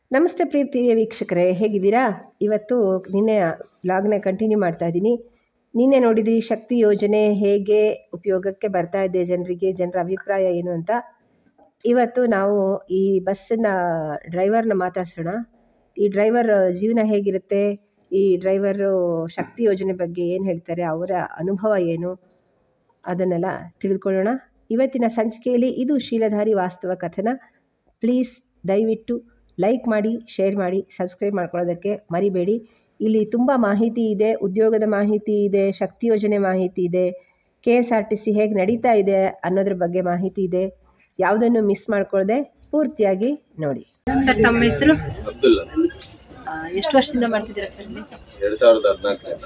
ನಮಸ್ತೆ ಪ್ರೀತಿಯ ವೀಕ್ಷಕರೇ ಹೇಗಿದ್ದೀರಾ ಇವತ್ತು ನಿನ್ನೆ ವ್ಲಾಗ್ನ ಕಂಟಿನ್ಯೂ ಮಾಡ್ತಾ ಇದ್ದೀನಿ ನಿನ್ನೆ ನೋಡಿದ್ರಿ ಶಕ್ತಿ ಯೋಜನೆ ಹೇಗೆ ಉಪಯೋಗಕ್ಕೆ ಬರ್ತಾ ಇದೆ ಜನರಿಗೆ ಜನರ ಅಭಿಪ್ರಾಯ ಏನು ಅಂತ ಇವತ್ತು ನಾವು ಈ ಬಸ್ಸಿನ ಡ್ರೈವರ್ನ ಮಾತಾಡ್ಸೋಣ ಈ ಡ್ರೈವರ್ ಜೀವನ ಹೇಗಿರುತ್ತೆ ಈ ಡ್ರೈವರು ಶಕ್ತಿ ಯೋಜನೆ ಬಗ್ಗೆ ಏನು ಹೇಳ್ತಾರೆ ಅವರ ಅನುಭವ ಏನು ಅದನ್ನೆಲ್ಲ ತಿಳಿದುಕೊಳ್ಳೋಣ ಇವತ್ತಿನ ಸಂಚಿಕೆಯಲ್ಲಿ ಇದು ಶೀಲಧಾರಿ ವಾಸ್ತವ ಕಥನ ಪ್ಲೀಸ್ ದಯವಿಟ್ಟು ಲೈಕ್ ಮಾಡಿ ಶೇರ್ ಮಾಡಿ ಸಬ್ಸ್ಕ್ರೈಬ್ ಮಾಡ್ಕೊಳ್ಳೋದಕ್ಕೆ ಮರಿಬೇಡಿ ಇಲ್ಲಿ ತುಂಬ ಮಾಹಿತಿ ಇದೆ ಉದ್ಯೋಗದ ಮಾಹಿತಿ ಇದೆ ಶಕ್ತಿ ಯೋಜನೆ ಮಾಹಿತಿ ಇದೆ K S R T C ಹೇಗೆ ನಡೀತಾ ಇದೆ ಅನ್ನೋದ್ರ ಬಗ್ಗೆ ಮಾಹಿತಿ ಇದೆ ಯಾವುದನ್ನು ಮಿಸ್ ಮಾಡ್ಕೊಳ್ಳದೆ ಪೂರ್ತಿಯಾಗಿ ನೋಡಿ ಸರ್ ತಮ್ಮ ಹೆಸರು ಅಬ್ದುಲ್ಲಾ ಎಷ್ಟು ವರ್ಷದಿಂದ ಮಾಡ್ತಿದ್ದೀರಾ ಸರ್ ಇಲ್ಲಿ ಎರಡ್ ಸಾವಿರದ ಹದಿನಾಲ್ಕರಿಂದ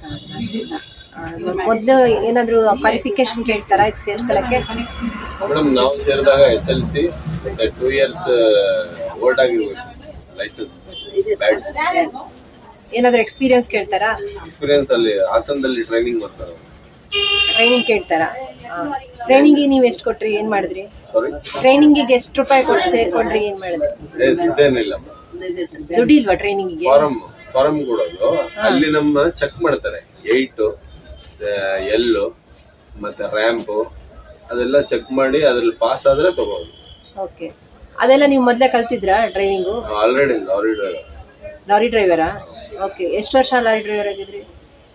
ಮೊದಲು ಏನಾದರೂ ಕ್ವಾಲಿಫಿಕೇಶನ್ ಕೇಳ್ತಾರಾ ಇದು ಸೇರ್ಕೊಳ್ಳೋಕ್ಕೆ ಮೇಡಮ್ ನಾವು ಸೇರಿದಾಗ ಎಸ್ ಎಲ್ ಸಿ ಮತ್ತೆ ಟೂ ಇಯರ್ಸ್ ಓಲ್ಡ್ ಆಗಿರ್ಬೇಕು ಲೈಸೆನ್ಸ್ ಬ್ಯಾಡ್ ಏನಾದರೂ ಎಕ್ಸ್ಪೀರಿಯನ್ಸ್ ಕೇಳ್ತಾರಾ ಎಕ್ಸ್ಪೀರಿಯನ್ಸ್ ಅಲ್ಲಿ ಹಾಸನದಲ್ಲಿ ಟ್ರೈನಿಂಗ್ ಮಾಡ್ತಾರೆ ಟ್ರೈನಿಂಗ್ ಕೇಳ್ತಾರಾ ಟ್ರೈನಿಂಗಿಗೆ ನೀವು ಎಷ್ಟು ಕೊಟ್ರಿ ಏನು ಮಾಡಿದ್ರಿ ಸಾರಿ ಟ್ರೈನಿಂಗಿಗೆ ಎಷ್ಟು ರೂಪಾಯಿ ಕೊಟ್ಟು ಸೇರ್ಕೊಂಡ್ರಿ ಏನು ಮಾಡಿದ್ರಿ ಇದೇನಿಲ್ಲ ದುಡ್ಡು ಇಲ್ವಾ ಟ್ರೈನಿಂಗಿಗೆ ಫಾರಂ ಫಾರಂ ಕೊಡೋದು ಅಲ್ಲಿ ನಮ್ಮ ಚೆಕ್ ಮಾಡ್ತಾರೆ ಏಯ್ಟು ಎಲ್ಲು ಮತ್ತೆ ರ್ಯಾಂಪು ಅದೆಲ್ಲ ಚೆಕ್ ಮಾಡಿ ಅದ್ರಲ್ಲಿ ಪಾಸ್ ಆದ್ರೆ ತಗೋದು ಓಕೆ ಅದೆಲ್ಲ ನೀವು ಮೊದಲೇ ಕಲ್ತಿದ್ರಾ driving already lorry driver lorry ಡ್ರೈವರಾ ಓಕೆ ಎಷ್ಟು ವರ್ಷ ಲಾರಿ ಡ್ರೈವರ್ ಆಗಿದ್ರಿ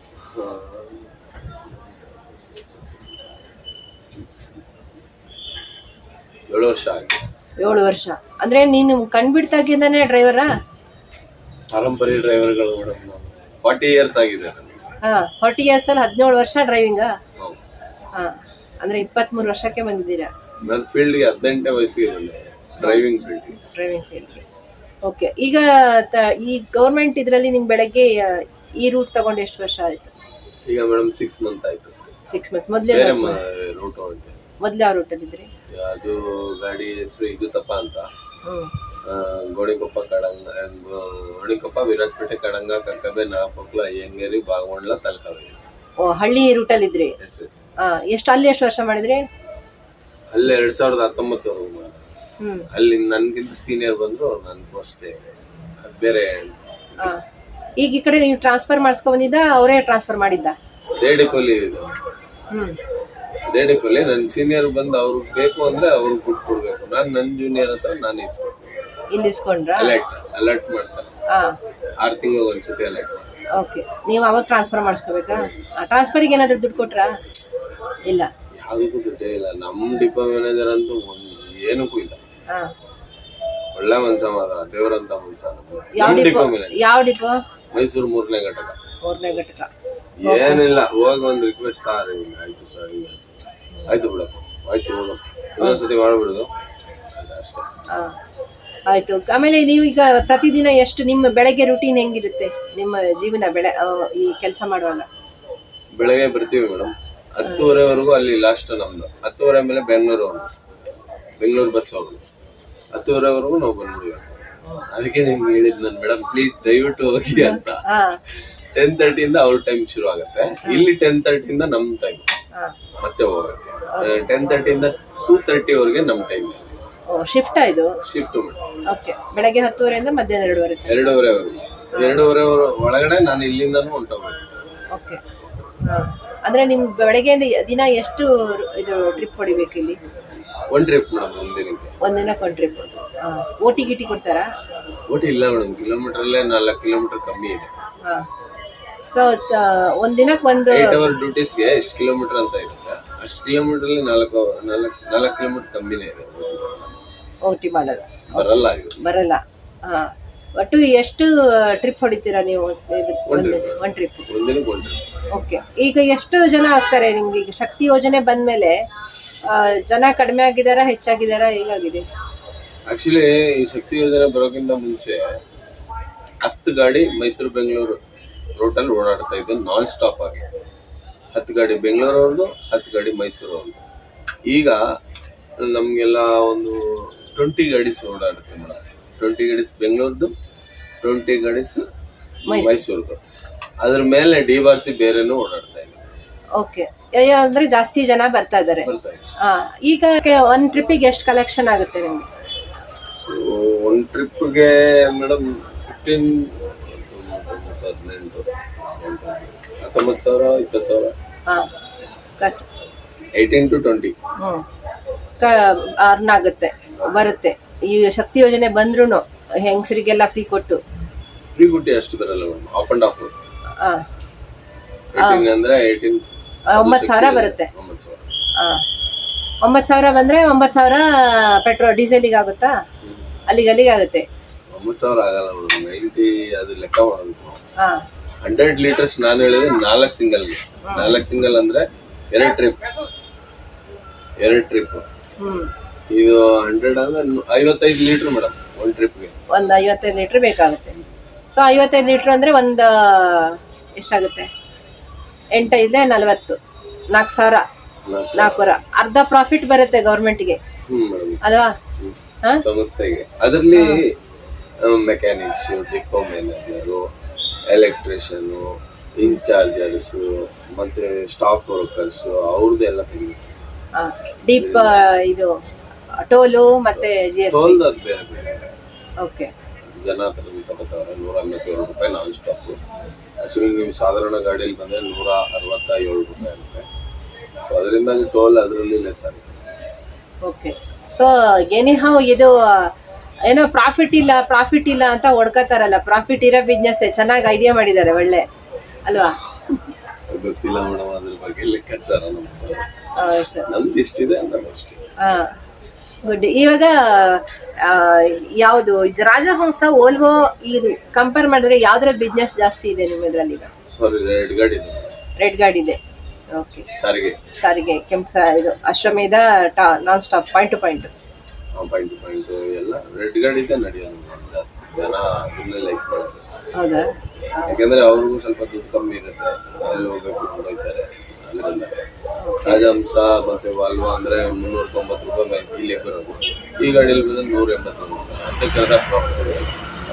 ಏಳು ವರ್ಷ ಆಗಿದೆ ಏಳು ವರ್ಷ ಅಂದ್ರೆ ನೀನು ಕಣ್ಬಿಡ್ತಾಗಿಂದಾನೆ ಡ್ರೈವರಾ ಪಾರಂಪರ್ಯ ಡ್ರೈವರ್ಗಳು ಮೇಡಮ್ ಫಾರ್ಟಿ ಇಯರ್ಸ್ ಆಗಿದೆ ನನಗೆ ಹಾ ಫಾರ್ಟಿ ಇಯರ್ಸ್ ಅಲ್ಲಿ ಹದಿನೇಳು ವರ್ಷ ಡ್ರೈವಿಂಗಾ ಹೌದು. ಹಾ ಅಂದ್ರೆ ಇಪ್ಪತ್ಮೂರು ವರ್ಷಕ್ಕೆ ಬಂದಿದ್ದೀರಾ ನಾನು ಫೀಲ್ಡ್ಗೆ ಹದಿನೆಂಟನೇ ವಯಸ್ಸಿಗೆ ಬಂದೆ ಡ್ರೈವಿಂಗ್ ಫೀಲ್ಡ್ಗೆ ಡ್ರೈವಿಂಗ್ ಫೀಲ್ಡ್ಗೆ ಓಕೆ ಈಗ ತ- ಈ ಗೌರ್ಮೆಂಟ್ ಇದರಲ್ಲಿ ನಿಮ್ ಬೆಳಗ್ಗೆ ಆ, ಈ ರೂಟ್ ತಗೊಂಡು ಎಷ್ಟು ವರ್ಷ ಆಯ್ತು ಈಗ ಮೇಡಮ್ ಸಿಕ್ಸ್ ಮಂತ್ ಆಯ್ತು ಸಿಕ್ಸ್ ಮಂತ್ ಮೊದಲೇ ಬೇರೆ ರೂಟ್ ಹೋಗಿದೆ ಮೊದಲೇ ಯಾವ ರೂಟಲ್ಲಿದ್ರಿ ಅದು ಗಾಡಿ ಹೆಸರು ಇದುತಪ್ಪ ಅಂತ ಹ್ಮ್ ಆ, ಗೋಣಿಕೊಪ್ಪ ಕಡಂಗ ಗೋಣಿಕೊಪ್ಪ ವಿರಾಜಪೇಟೆ ಕಡಂಗ ಕಕ್ಕಬೆ ನಾಪಕ್ಲ ಹೆಂಗೇರಿ ಬಾಗಮಂಡ್ಲ ತಲಕಾವೇರಿ ಓ ಹಳ್ಳಿ ರೂಟಲ್ಲಿದ್ರಿ ಎಸ್ ಎಸ್ ಹಾ ಎಷ್ಟು ಅಲ್ಲಿ ಎಷ್ಟು ವರ್ಷ ಮಾಡಿದ್ರಿ ಅಲ್ಲಿ ಎರಡ್ ಸಾವಿರದ ಹತ್ತೊಂಬತ್ತವರೆಗೂ ಮಾಡಿದೆ ಹ್ಮ್ ಅಲ್ಲಿ ನನ್ಗಿಂತ ಸೀನಿಯರ್ ಬಂದ್ರು ನನ್ ಅಷ್ಟೇ ಅದ್ ಬೇರೆ ಹಾ ಈಗ ಈ ಕಡೆ ನೀವು ಟ್ರಾನ್ಸ್ಫರ್ ಮಾಡಿಸ್ಕೊ ಬಂದಿದ್ದ ಅವರೇ ಟ್ರಾನ್ಸ್ಫರ್ ಮಾಡಿದ್ದ ಅದೇ ಡಿಪೋಲಿ ಇದೆ ಹ್ಮ್ ಅದೇ ಡಿಪೋಲಿ ನನ್ ಸೀನಿಯರ್ ಬಂದು ಅವ್ರಿಗೆ ಬೇಕು ಅಂದ್ರೆ ಅವ್ರಿಗೆ ಬಿಟ್ಟು ಕೊಡ್ಬೇಕು ನಾನ್ ನನ್ ಜೂನಿಯರ್ ಹತ್ರ ನಾನು ಇಸ್ಕೊಡ್ತೀನಿ ಇಲ್ಲಿ ಇಸ್ಕೊಂಡ್ರಾ ಅಲರ್ಟ್ ಅಲರ್ಟ್ ಮಾಡ್ತಾರೆ ಹಾ ಆರು ತಿಂಗಳು ಒಂದ್ಸತಿ ಅಲರ್ಟ್ ಮಾಡ್ತಾರೆ ಓಕೆ ನೀವು ಅವಾಗ ಟ್ರಾನ್ಸ್ಫರ್ ಮಾಡಿಸ್ಕೋಬೇಕಾ ಟ್ರಾನ್ಸ್ಫರ್ಗೆ ಏನಾದರೂ ದುಡ್ಡು ಕೊಟ್ರಾ ಇಲ್ಲ ಯಾವ್ದಕ್ಕೂ ದುಡ್ಡೇ ಇಲ್ಲ ನಮ್ ಡಿಪೋ ಮ್ಯಾನೇಜರ್ ಅಂತೂ ಒಂದ್ ಏನಕ್ಕೂ ಇಲ್ಲ ಹಾ ಒಳ್ಳೆ ಮನ್ಸ ಮಾತ್ರ ದೇವರಂತ ಮನ್ಸ ಯಾವ ನಮ್ ಡಿಪೋ ಡಿಪೋ ಮ್ಯಾನೇಜರ್ ಯಾವ ಡಿಪೋ ಮೈಸೂರು ಮೂರನೇ ಘಟಕ ಮೂರನೇ ಘಟಕ ಏನಿಲ್ಲ ಹೋಗ ಒಂದ್ ರಿಕ್ವೆಸ್ಟ್ ಸಾರ್ ಹಿಂಗ್ ಆಯ್ತು ಸರ್ ಹಿಂಗ್ ಆಯ್ತು. ಆಯ್ತು ಬಿಡಪ್ಪ ಆಯ್ತು ಹೋಗಪ್ಪ ಇನ್ನೊಂದ್ಸತಿ ಮಾಡ್ಬಿಡುದು ಅಷ್ಟೇ ಹಾ ಆಯ್ತು ಆಮೇಲೆ ನೀವು ಈಗ ಪ್ರತಿದಿನ ಎಷ್ಟು ನಿಮ್ಮ ಬೆಳಗ್ಗೆ ರುಟೀನ್ ಹೆಂಗಿರುತ್ತೆ ನಿಮ್ಮ ಜೀವನ ಬೆಳೆ ಆ, ಈ ಕೆಲಸ ಮಾಡುವಾಗ ಬೆಳಗ್ಗೆ ಬರ್ತೀವಿ ಮೇಡಮ್ ಹತ್ತುವರೆವರೆಗೂ ಅಲ್ಲಿ ಲಾಸ್ಟ್ ನಮ್ದು ಹತ್ತುವರೆ ಮೇಲೆ ಬೆಂಗಳೂರು ಹೋಗೋದು ಬೆಂಗಳೂರು ಬಸ್ ಹೋಗೋದು ಹತ್ತುವರೆವರೆಗೂ ನಾವು ಬಂದ್ಬಿಡ್ಬೇಕು ಅದಕ್ಕೆ ನಿಮ್ಗೆ ಹೇಳಿದ್ ನಾನು ಮೇಡಮ್ ಪ್ಲೀಸ್ ದಯವಿಟ್ಟು ಹೋಗಿ ಅಂತ ಹಾ ಟೆನ್ ತರ್ಟಿಯಿಂದ ಅವ್ರ ಟೈಮ್ ಶುರು ಆಗುತ್ತೆ ಇಲ್ಲಿ ಟೆನ್ ತರ್ಟಿಯಿಂದ ನಮ್ ಟೈಮ್ ಹಾ ಮತ್ತೆ ಹೋಗಕ್ಕೆ ಟೆನ್ ತರ್ಟಿಯಿಂದ ಟೂ ತರ್ಟಿವರೆಗೆ ನಮ್ ಟೈಮ್ ಓ ಶಿಫ್ಟ್ ಇದು ಶಿಫ್ಟ್ ಮೇಡಮ್ ಓಕೆ ಬೆಳಗ್ಗೆ ಹತ್ತುವರೆಯಿಂದ ಮಧ್ಯಾಹ್ನ ಎರಡುವರೆ ತನಕ. ಎರಡೂವರೆವರೆಗೂ ಎರಡೂವರೆ ಒಳಗಡೆ ನಾನು ಇಲ್ಲಿಂದನೂ ಹೊಂಟೋಗ್ಬೇಕು ಓಕೆ ಹಾ ಅಂದ್ರೆ ನಿಮ್ ಬೆಳಗ್ಗೆಯಿಂದ ದಿನ ಎಷ್ಟು ಇದು ಟ್ರಿಪ್ ಹೊಡಿಬೇಕು ಇಲ್ಲಿ ಒನ್ ಟ್ರಿಪ್ ಮೇಡಮ್ ಒಂದಿನಕ್ಕೆ ಒಂದಿನಕ್ಕೆ ಒಂದು ಟ್ರಿಪ್ ಓಟಿ ಗಿಟಿ ಕೊಡ್ತಾರಾ ಒಟ್ಟು ಇಲ್ಲ ಮೇಡಮ್ ಕಿಲೋಮೀಟರ್ ಅಲ್ಲೇ ನಾಲ್ಕು ಕಿಲೋಮೀಟರ್ ಕಮ್ಮಿ ಇದೆ ಹಾ ಸೊ ಒಂದಿನಕ್ಕೆ ಒಂದು ಏಟ್ ಅವರ್ ಡ್ಯೂಟೀಸ್ಗೆ ಎಷ್ಟು ಕಿಲೋಮೀಟರ್ ಅಂತ ಇರುತ್ತೆ ಅಷ್ಟು ಕಿಲೋಮೀಟರ್ ಅಲ್ಲಿ ನಾಲ್ಕು ನಾಲ್ಕು ನಾಲ್ಕು ಕಿಲೋಮೀಟರ್ ಕಮ್ಮಿನೇ ಇದೆ ಓಟಿ ಮಾಡಲ್ಲ ಬರಲ್ಲ ಇದು ಬರಲ್ಲ ಹಾ ಒಟ್ಟು ಎಷ್ಟು ಟ್ರಿಪ್ ಹೊಡಿತೀರಾ ನೀವು ಒಂದು ಒಂದು ಟ್ರಿಪ್ ಒಂದಿನಕ್ಕೆ ಒನ್ ಟ್ರಿಪ್ ಓಕೆ ಈಗ ಎಷ್ಟು ಜನ ಆಗ್ತಾರೆ ನಿಮ್ಗೆ ಈಗ ಶಕ್ತಿ ಯೋಜನೆ ಬಂದ್ಮೇಲೆ ಆ, ಜನ ಕಡಿಮೆ ಆಗಿದಾರಾ ಹೆಚ್ಚಾಗಿದಾರಾ ಹೇಗಾಗಿದೆ ಆಕ್ಚುಲಿ ಈ ಶಕ್ತಿ ಯೋಜನೆ ಬರೋಕ್ಕಿಂತ ಮುಂಚೆ ಹತ್ತು ಗಾಡಿ ಮೈಸೂರು ಬೆಂಗಳೂರು ರೂಟಲ್ಲಿ ಓಡಾಡ್ತಾ ಇದ್ದು ನಾನ್ ಸ್ಟಾಪ್ ಆಗಿ ಹತ್ತು ಗಾಡಿ ಬೆಂಗಳೂರವ್ರದ್ದು ಹತ್ತು ಗಾಡಿ ಮೈಸೂರು ಅವ್ರದ್ದು ಈಗ ನಮಗೆಲ್ಲ ಒಂದು ಟ್ವೆಂಟಿ ಗಾಡೀಸ್ ಓಡಾಡುತ್ತೆ ಮೇಡಮ್ ಟ್ವೆಂಟಿ ಗಾಡೀಸ್ ಬೆಂಗಳೂರ್ದು ಟ್ವೆಂಟಿ ಗಾಡೀಸ್ ಮೈಸೂರ್ದು ಅದ್ರ ಮೇಲೆ ಡಿ ಬಾರ್ ಸಿ ಬೇರೆನೂ ಓಡಾಡ್ತಾ ಇದೆ ಓಕೆ ಅಂದ್ರೆ ಜಾಸ್ತಿ ಜನ ಬರ್ತಾ ಇದಾರೆ ಬರ್ತಾ ಇದೆ ಆ, ಈಗ ಕೆ- ಒಂದ್ ಟ್ರಿಪ್ಪಿಗೆ ಎಷ್ಟು ಕಲೆಕ್ಷನ್ ಆಗುತ್ತೆ ನಿಮ್ಗೆ ಸೊ ಒಂದ್ ಟ್ರಿಪ್ಗೆ ಮೇಡಮ್ ಫಿಫ್ಟೀನ್ ಹದಿನೆಂಟು ಹತ್ತೊಂಬತ್ತು ಸಾವಿರ ಇಪ್ಪತ್ತು ಸಾವಿರ ಹಾ ಕಟ್ ಏಯ್ಟೀನ್ ಟು ಟ್ವೆಂಟಿ ಹ್ಮ್ ಕ ಅರ್ನ್ ಆಗುತ್ತೆ ಬರುತ್ತೆ ಈ ಶಕ್ತಿ ಯೋಜನೆ ಬಂದ್ರೂ ಹೆಂಗಸರಿಗೆಲ್ಲ ಫ್ರೀ ಕೊಟ್ಟು ಫ್ರೀ ಗುಟ್ಟಿ ಅಷ್ಟು ಬರಲ್ಲ ಮೇಡಮ್ ಆಫ್ ಅಂಡ್ ಆಫ್ ಆ, ಏಯ್ಟೀನ್ ಅಂದ್ರೆ ಏಯ್ಟೀನ್ ಒಂಬತ್ತು ಸಾವಿರ ಬರುತ್ತೆ ಒಂಬತ್ತು ಸಾವಿರ ಆ. ಒಂಬತ್ತು ಸಾವಿರ ಬಂದ್ರೆ ಒಂಬತ್ತು ಸಾವಿರ ಪೆಟ್ರೋಲ್ ಡೀಸೆಲಿಗೆ ಆಗುತ್ತಾ ಅಲ್ಲಿಗೆ ಅಲ್ಲಿಗೆ ಆಗುತ್ತೆ ಒಂಬತ್ತು ಸಾವಿರ ಆಗಲ್ಲ ಮೇಡಮ್ ನೈಂಟಿ ಅದು ಲೆಕ್ಕ ಮಾಡಬೇಕು ಹಾ ಹಂಡ್ರೆಡ್ ಲೀಟರ್ಸ್ ನಾನು ಹೇಳಿದ್ರೆ ನಾಲ್ಕು ಸಿಂಗಲ್ಗೆ ನಾಲ್ಕು ಸಿಂಗಲ್ ಅಂದ್ರೆ ಎರಡು ಟ್ರಿಪ್ ಎರಡು ಟ್ರಿಪ್ ಹ್ಮ್ ಇದು ಹಂಡ್ರೆಡ್ ಅಂದ್ರೆ ನು- ಐವತ್ತೈದು ಲೀಟರ್ ಮೇಡಮ್ ಒಂದು ಟ್ರಿಪ್ಗೆ ಒಂದು ಐವತ್ತೈದು ಲೀಟ್ರ್ ಬೇಕಾಗುತ್ತೆ ಸೊ ಐವತ್ತೈದು ಲೀಟ್ರ್ ಅಂದರೆ ಒಂದು ಎಷ್ಟಾಗುತ್ತೆ ಎಂಟೈದಲೆ ನಲವತ್ತು ನಾಲ್ಕು ಸಾವಿರ ನಾಲ್ಕೂರ ಅರ್ಧ ಪ್ರಾಫಿಟ್ ಬರುತ್ತೆ ಗೌರ್ಮೆಂಟ್ಗೆ ಹ್ಮ್ ಮೇಡಮ್ ಅಲ್ವಾ ಹಾ ಸಂಸ್ಥೆಗೆ ಅದರಲ್ಲಿ mechanics depot manager electrician inchargers ಮತ್ತೆ ಸ್ಟಾಫ್ ವರ್ಕರ್ಸು ಅವ್ರದ್ದೆಲ್ಲ ತೆಗಿ ಡೀಪ್ ಇದು ಟೋಲು ಮತ್ತೆ ಜಿ ಎಸ್ ಟಿ ಟೋಲ್ ಅದು ಬೇರೆ ಬೇರೆ ಓಕೆ ಜನ ಅದರಲ್ಲಿ ತಗೋತಾರೆ ನೂರ ಎಂಬತ್ತೇಳು ರೂಪಾಯಿ ನಾನ್ ಸ್ಟಾಪ್ ಆಕ್ಚುಲಿ ನೀವು ಸಾಧಾರಣ ಗಾಡಿಯಲ್ಲಿ ಬಂದ್ರೆ ನೂರ ಅರವತ್ತ ಏಳು ರೂಪಾಯಿ ಆಗುತ್ತೆ ಸೊ ಅದರಿಂದಾಗಿ ಟೋಲ್ ಅದರಲ್ಲಿ ಲೆಸ್ ಆಗುತ್ತೆ ಓಕೆ ಸೊ ಎನಿಹಾವ್ ಇದು ಏನೋ ಪ್ರಾಫಿಟ್ ಇಲ್ಲ ಪ್ರಾಫಿಟ್ ಇಲ್ಲ ಅಂತ ಹೊಡ್ಕೋತಾರಲ್ಲ ಪ್ರಾಫಿಟ್ ಇರೋ ಬಿಸ್ನೆಸ್ ಚೆನ್ನಾಗಿ ಐಡಿಯಾ ಮಾಡಿದ್ದಾರೆ ಒಳ್ಳೆ ಅಲ್ವಾ ಗೊತ್ತಿಲ್ಲ ಮೇಡಮ್ ಅದ್ರ ಬಗ್ಗೆ ಲೆಕ್ಕಾಚಾರ ನಮ್ಗೆ ಆಯ್ತು ನಮ್ದು ಇಷ್ಟಿದೆ ಅನ್ನೋದು ಅಷ್ಟೇ ಗುಡ್ ಇವಾಗ ಆ, ಯಾವುದು ಇದು ರಾಜಹಂಸ ಓಲ್ವೋ ಇದು ಕಂಪೇರ್ ಮಾಡಿದ್ರೆ ಯಾವ್ದ್ರಲ್ಲಿ ಬಿಸ್ನೆಸ್ ಜಾಸ್ತಿ ಇದೆ ನಿಮ್ಮ ಇದ್ರಲ್ಲಿ ಈಗ ಸಾರಿ ರೆಡ್ ಗಾಡಿ ಇದೆ ರೆಡ್ ಗಾಡಿ ಇದೆ ಓಕೆ ಸಾರಿಗೆ ಸಾರಿಗೆ ಕೆಂಪು ಸಾ- ಇದು ಅಶ್ವಮೇಧ ಟಾ non stop point to point point point ಎಲ್ಲ ರೆಡ್ ಗಾಡಿ ಇದೆ ನಡೆಯೋದು ಮೇಡಮ್ ಜಾಸ್ತಿ ಜನ ಅದನ್ನೇ ಲೈಕ್ ಮಾಡೋದು ಹೌದಾ ಯಾಕಂದ್ರೆ ಅವ್ರಿಗೂ ಸ್ವಲ್ಪ ದುಡ್ಡು ಕಮ್ಮಿ ಇರುತ್ತೆ ಅಲ್ಲಿ ಹೋಗ್ಬೇಕು ಕೊಂಡೋಗ್ತಾರೆ ಅದರಿಂದ ರಾಜಹಂಸ ಮತ್ತೆ ವಾಲ್ವಾ ಅಂದ್ರೆ ಮುನ್ನೂರ ತೊಂಬತ್ತು ರೂಪಾಯಿ ಮೇಲೆ ಇಲ್ಲಿಗೆ ಬರೋದು ಈ ಗಾಡಿಯಲ್ಲಿ ಬಂದ್ರೆ ನೂರ ಎಂಬತ್ತು ರೂಪಾಯಿ ಅದಕ್ಕೆ ಚೆನ್ನಾಗಿ ಪ್ರಾಫಿಟ್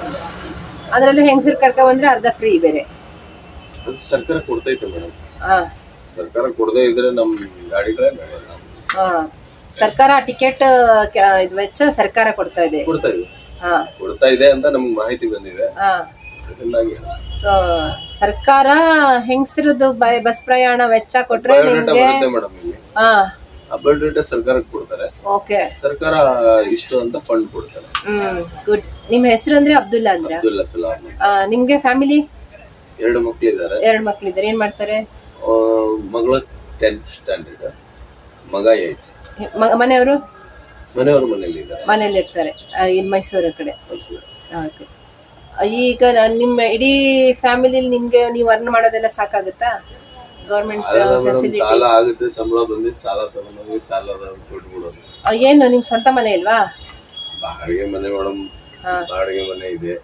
ಅದರಲ್ಲೂ ಹೆಂಗಸರು ಕರ್ಕ ಬಂದ್ರೆ ಅರ್ಧ ಫ್ರೀ ಬೇರೆ ಅದು ಸರ್ಕಾರ ಕೊಡ್ತೈತೆ ಮೇಡಮ್ ಹಾ ಸರ್ಕಾರ ಕೊಡದೇ ಇದ್ರೆ ನಮ್ಮ ಗಾಡಿಗಳೇ ನಡೆಯಲ್ಲ ಹಾ ಸರ್ಕಾರ ಟಿಕೆಟ್ ಇದು ವೆಚ್ಚ ಸರ್ಕಾರ ಕೊಡ್ತಾ ಇದೆ ಕೊಡ್ತಾ ಇದೆ ಹಾ ಕೊಡ್ತಾ ಇದೆ ಅಂತ ನಮ್ಗೆ ಮಾಹಿತಿ ಬಂದಿದೆ ಹಾ ಅದರಿಂದಾಗಿ ಸೊ ಸರ್ಕಾರ ಹೆಂಗಸರದ್ದು ಬಸ್ ಪ್ರಯಾಣ ವೆಚ್ಚ ಕೊಟ್ರೆ ಬಯೋಡೇಟಾ ನಿಮ್ಗೆ ಬರುತ್ತೆ ಮೇಡಮ್ ಇಲ್ಲಿ ಹಾ ಆ ಬಯೋಡೇಟಾ ಸರ್ಕಾರಕ್ಕೆ ಕೊಡ್ತಾರೆ ಓಕೆ ಸರ್ಕಾರ ಇಷ್ಟು ಅಂತ ಫಂಡ್ ಕೊಡ್ತಾರೆ ಹ್ಮ್ ಗುಡ್ ನಿಮ್ಮ ಹೆಸರು ಅಂದ್ರೆ ಅಬ್ದುಲ್ಲಾ ಅಂದ್ರ ಅಬ್ದುಲ್ಲಾ ಸಲಾಮ್ ಆ, ನಿಮ್ಗೆ ಫ್ಯಾಮಿಲಿ ಎರಡು ಮಕ್ಕಳಿದ್ದಾರೆ ಎರಡು ಮಕ್ಳಿದ್ದಾರೆ ಏನ್ ಮಾಡ್ತಾರೆ ಮಗಳು ಟೆಂತ್ ಸ್ಟ್ಯಾಂಡರ್ಡ್ ಮಗ ಏಯ್ತ್ ಮ- ಮನೆಯವರು ಮನೆಯವರು ಮನೇಲಿ ಇದ್ದಾರೆ ಮನೇಲಿ ಇರ್ತಾರೆ ಆ, ಇಲ್ಲಿ ಮೈಸೂರು ಕಡೆ ಓಕೆ ಈಗ ನಾನ್ ನಿಮ್ಮ ಇಡೀ ಫ್ಯಾಮಿಲಿ ನಿಮ್ಗೆ ನೀವು ಅರ್ನ್ ಮಾಡೋದೆಲ್ಲ ಸಾಕಾಗುತ್ತಾ ಗೌರ್ಮೆಂಟ್ ಫೆಸಿಲಿಟಿ ಸಾಲ ಆಗುತ್ತೆ ಸಂಬಳ ಬಂದಿದ್ದು ಸಾಲ ತಗೊಂಡೋಗಿ ಸಾಲ ಕೊಟ್ಬಿಡೋದು ಏನು ನಿಮ್ ಸ್ವಂತ ಮನೆ ಇಲ್ವಾ ಬಾಡಿಗೆ ಮನೆ ಮೇಡಮ್ ಹಾ. ಬಾಡಿಗೆ ಮನೆ ಇದೆ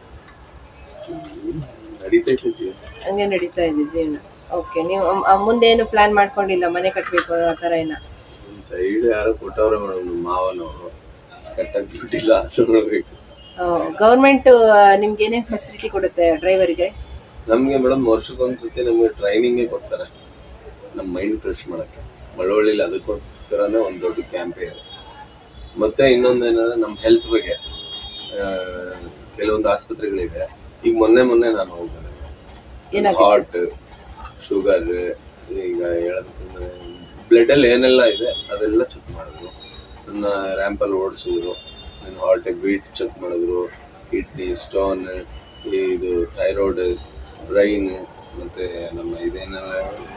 ಹ್ಮ್, ನಡೀತೈತೆ ಜೀವನ ಹಂಗೆ ನಡೀತಾ ಇದೆ ಜೀವನ ಓಕೆ ನೀವು ಅಮ್- ಅಮ್- ಮುಂದೆ ಏನು ಪ್ಲಾನ್ ಮಾಡ್ಕೊಂಡಿಲ್ಲ ಮನೆ ಕಟ್ಟಬೇಕು ಆ ಥರ ಏನ ಒಂದು ಸೈಡ್ ಯಾರೋ ಕೊಟ್ಟವ್ರೆ ಮೇಡಮ್ ನಮ್ಮ ಮಾವನವರು ಕಟ್ಟಕ್ಕೆ ದುಡ್ಡಿಲ್ಲ ನೋಡ್ಬೇಕು ಗೌರ್ಮೆಂಟ್ ನಿಮ್ಗೆ ಏನೇನು ಫೆಸಿಲಿಟಿ ಕೊಡುತ್ತೆ ಡ್ರೈವರ್ಗೆ ನಮಗೆ ಮೇಡಮ್ ವರ್ಷಕ್ಕೊಂದ್ಸತಿ ನಮಗೆ ಟ್ರೈನಿಂಗೇ ಕೊಡ್ತಾರೆ ನಮ್ಮ ಮೈಂಡ್ ಫ್ರೆಶ್ ಮಾಡೋಕ್ಕೆ ಮಳವಳ್ಳಿಲಿ ಅದಕ್ಕೋಸ್ಕರನೇ ಒಂದು ದೊಡ್ಡ ಕ್ಯಾಂಪೇ ಇದೆ ಮತ್ತೆ ಇನ್ನೊಂದೇನಂದ್ರೆ ನಮ್ಮ ಹೆಲ್ತ್ ಬಗ್ಗೆ ಆ, ಕೆಲವೊಂದು ಆಸ್ಪತ್ರೆಗಳಿದೆ ಈಗ ಮೊನ್ನೆ ಮೊನ್ನೆ ನಾನು ಹೋಗಿದ್ದೆ ಏನಾಗಿದೆ? ಹಾರ್ಟ್ ಶುಗರ್ ಈಗ ಹೇಳಬೇಕಂದ್ರೆ ಬ್ಲಡಲ್ಲಿ ಏನೆಲ್ಲ ಇದೆ ಅದೆಲ್ಲ ಚೆಕ್ ಮಾಡಿದ್ರು ನನ್ನ ರ್ಯಾಂಪಲ್ಲಿ ಓಡಿಸಿದ್ರು ನನ್ನ ಹಾರ್ಟಿಗೆ ಬೀಟ್ ಚೆಕ್ ಮಾಡಿದ್ರು ಕಿಡ್ನಿ ಸ್ಟೋನ್ ಇದು ಥೈರಾಯ್ಡ್ ಬ್ರೈನ್ ಮತ್ತೆ ನಮ್ಮ ಇದೇನೆಲ್ಲ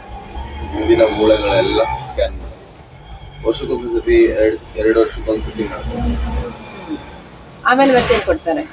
ಮುಂದಿನ ಮೂಳೆಗಳೆಲ್ಲ ಸ್ಕ್ಯಾನ್ ಮಾಡಿ ವರ್ಷಕ್ಕೊಂದ್ಸತಿ ಎರಡು ಎರಡು ವರ್ಷಕ್ಕೊಂದ್ಸತಿ ಮಾಡ್ತಾರೆ ಆಮೇಲೆ ಮತ್ತೆ ಏನ್ ಕೊಡ್ತಾರೆ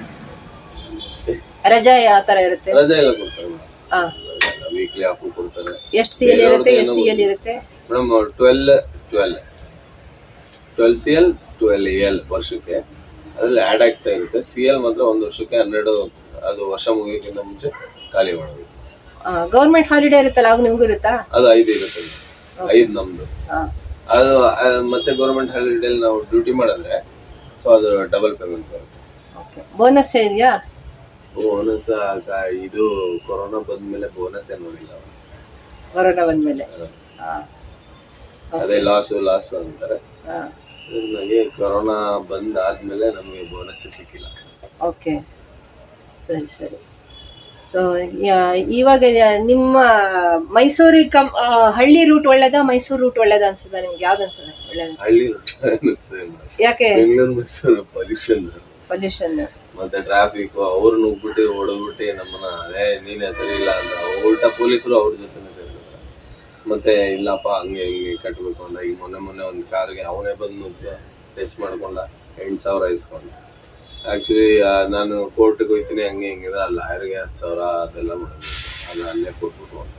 ರಜಾ ಯಾವ ಥರ ಇರುತ್ತೆ ರಜೆ ಎಲ್ಲ ಕೊಡ್ತಾರೆ ಹಾ ವೀಕ್ಲಿ ಆಫ್ ಕೊಡ್ತಾರೆ ಎಷ್ಟು ಸಿ ಎಲ್ ಇರುತ್ತೆ ಎಷ್ಟು ಎಲ್ ಇರುತ್ತೆ madam twelve twelve twelve C L twelve E L ವರ್ಷಕ್ಕೆ ಅದ್ರಲ್ಲಿ ಆ್ಯಡ್ ಆಗ್ತಾ ಇರುತ್ತೆ ಸಿ ಎಲ್ ಮಾತ್ರ ಒಂದು ವರ್ಷಕ್ಕೆ ಹನ್ನೆರಡು ಅದು ವರ್ಷ ಮುಗಿಯೋಕ್ಕಿಂತ ಮುಂಚೆ ಖಾಲಿ ಮಾಡಬೇಕು ಗೌರ್ಮೆಂಟ್ ಹಾಲಿಡೇ ಇರುತ್ತಲ್ಲ ಆಗ ನಿಮ್ಗೂ ಇರುತ್ತಾ ಅದು ಐದು ಇರುತ್ತೆ ಐದು ನಮ್ದು ಹಾ ಅದು ಆ, ಮತ್ತೆ ಗೌರ್ಮೆಂಟ್ ಹಾಲಿಡೇಲಿ ನಾವು ಡ್ಯೂಟಿ ಮಾಡಿದ್ರೆ ಸೊ ಅದು ಡಬಲ್ ಪೇಮೆಂಟ್ ಬರುತ್ತೆ ಓಕೆ ಬೋನಸ್ ಇದೆಯಾ ಬೋನಸ್ ಇದು ಕೊರೋನಾ ಬಂದ್ಮೇಲೆ ಬೋನಸ್ ಏನು ನೋಡಿಲ್ಲ ಕೊರೋನಾ ಬಂದ್ಮೇಲೆ ಹಾ ಅದೇ ಲಾಸು ಲಾಸು ಅಂತಾರೆ ಹಾ ನನಗೆ ಕೊರೋನಾ ಬಂದ್ ಆದ್ಮೇಲೆ ನಮಗೆ ಬೋನಸ್ ಸಿಕ್ಕಿಲ್ಲ ಓಕೆ ಸರಿ ಸರಿ ಸೊ ಇವಾಗ ಯಾ- ನಿಮ್ಮ ಮೈಸೂರಿಗೆ ಕಮ್ ಆ, ಹಳ್ಳಿ ರೂಟ್ ಒಳ್ಳೇದಾ ಮೈಸೂರು ರೂಟ್ ಒಳ್ಳೇದಾ ಅನ್ಸುತ್ತಾ ನಿಮ್ಗೆ ಯಾವ್ದು ಅನ್ಸುತ್ತೆ ಒಳ್ಳೇದು ಅನ್ಸುತ್ತೆ ಹಳ್ಳಿ ಅನಿಸ್ತದೆ ಯಾಕೆ ಬೆಂಗಳೂರು ಮೈಸೂರು ಪೊಲ್ಯೂಷನ್ ಪೊಲ್ಯೂಷನ್ ಮತ್ತೆ ಟ್ರಾಫಿಕ್ ಅವ್ರು ನುಗ್ಬಿಟ್ಟು ಹೊಡೆದ್ಬಿಟ್ಟು ನಮ್ಮನ್ನ ಅದೇ ನೀನೇ ಸರಿ ಇಲ್ಲ ಅಂತ ಉಲ್ಟಾ ಪೊಲೀಸರು ಅವ್ರ ಜೊತೆನೆ ಸೇರ್ತಾರೆ ಮತ್ತೆ ಇಲ್ಲಪ್ಪ ಹಂಗೆ ಹಿಂಗೆ ಕಟ್ಬೇಕು ಅಂತ ಈಗ ಮೊನ್ನೆ ಮೊನ್ನೆ ಒಂದು ಕಾರ್ಗೆ ಅವನೇ ಬಂದು ಟಚ್ ಮಾಡ್ಕೊಂಡ ಎಂಟು ಸಾವಿರ ಇಸ್ಕೊಂಡ ಆಕ್ಚುಲಿ ನಾನು ಕೋರ್ಟ್ಗೆ ಹೋಗ್ತೀನಿ ಹಂಗೆ ಹಿಂಗಿದ್ರೆ ಅಲ್ಲಿ ಲಾಯರ್ಗೆ ಹತ್ತು ಸಾವಿರ ಅದೆಲ್ಲ ಮಾಡೋದು ಅದು ಅಲ್ಲೇ ಕೊಟ್ಬಿಟ್ಟು ಹೋಗ್ತಾರೆ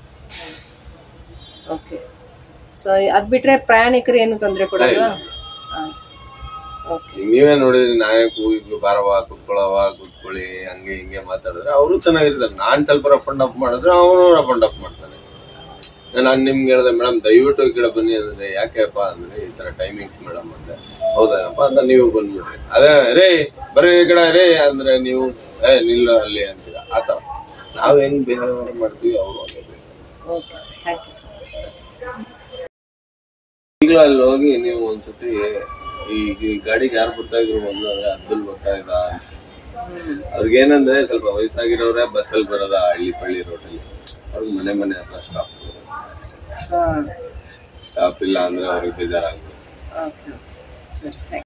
ಓಕೆ ಸೊ ಅದ್ ಬಿಟ್ರೆ ಪ್ರಯಾಣಿಕರು ಏನು ತೊಂದರೆ ಕೊಡಲ್ವಾ ಓಕೆ ಈಗ ನೀವೇ ನೋಡಿದ್ರಿ ನಾಯಕು ಈಗ ಬಾರವ ಕುತ್ಕೊಳ್ಳವ ಕುತ್ಕೊಳ್ಳಿ ಹಂಗೆ ಹಿಂಗೆ ಮಾತಾಡಿದ್ರೆ ಅವರು ಚೆನ್ನಾಗಿರ್ತಾರೆ ನಾನ್ ಸ್ವಲ್ಪ ರಫ್ ಅಂಡ್ ಅಪ್ ಮಾಡಿದ್ರೆ ಅವನು ರಫ್ ಅಂಡ್ ಅಪ್ ಮಾಡ್ತಾನೆ ನಾನು ನಿಮ್ಗೆ ಹೇಳಿದೆ ಮೇಡಮ್ ದಯವಿಟ್ಟು ಈ ಕಡೆ ಬನ್ನಿ ಅಂದ್ರೆ ಯಾಕೆಪ್ಪ ಅಂದ್ರೆ ಈ ತರ ಟೈಮಿಂಗ್ಸ್ ಮೇಡಮ್ ಅಂದ್ರೆ ಹೌದನಪ್ಪ ಅಂತ ನೀವು ಬಂದ್ಬಿಡ್ರಿ ಅದೇ ರೇ ಬರ್ರಿ ಈ ಕಡೆ ರೇ ಅಂದ್ರೆ ನೀವು ಏ ನಿಲ್ಲ ಅಲ್ಲಿ ಅಂತೀರ ಆತರ ನಾವ್ ಹೆಂಗ್ ಬಿಹೇವ್ ಮಾಡ್ತೀವಿ ಅವರು ಹಂಗೆ behave okay sir thank you so much ಈಗಲೂ ಅಲ್ಲಿ ಹೋಗಿ ನೀವು ಒಂದ್ಸತಿ ಈಗ ಈ ಗಾಡಿಗೆ ಯಾರು ಬರ್ತಾ ಇದ್ರು ಮೊದಲು ಅಂದ್ರೆ ಅಬ್ದುಲ್ ಬರ್ತಾ ಇದ್ದ ಅವ್ರಿಗೆ ಏನಂದ್ರೆ ಸ್ವಲ್ಪ ವಯಸ್ಸಾಗಿರೋರೆ ಬಸ್ಸಲ್ಲಿ ಬರೋದ ಹಳ್ಳಿ ಪಳ್ಳಿ ರೋಡಲ್ಲಿ ಅವ್ರಿಗೆ ಮನೆ ಮನೆ ಹತ್ರ ಸ್ಟಾಪ್ ಹಾಂ ಸ್ಟಾಪ್ ಇಲ್ಲ ಅಂದ್ರೆ ಅವ್ರಿಗೆ ಬೇಜಾರಾಗ್ಬೋದು ಓಕೆ ಸರಿ ಥ್ಯಾಂಕ್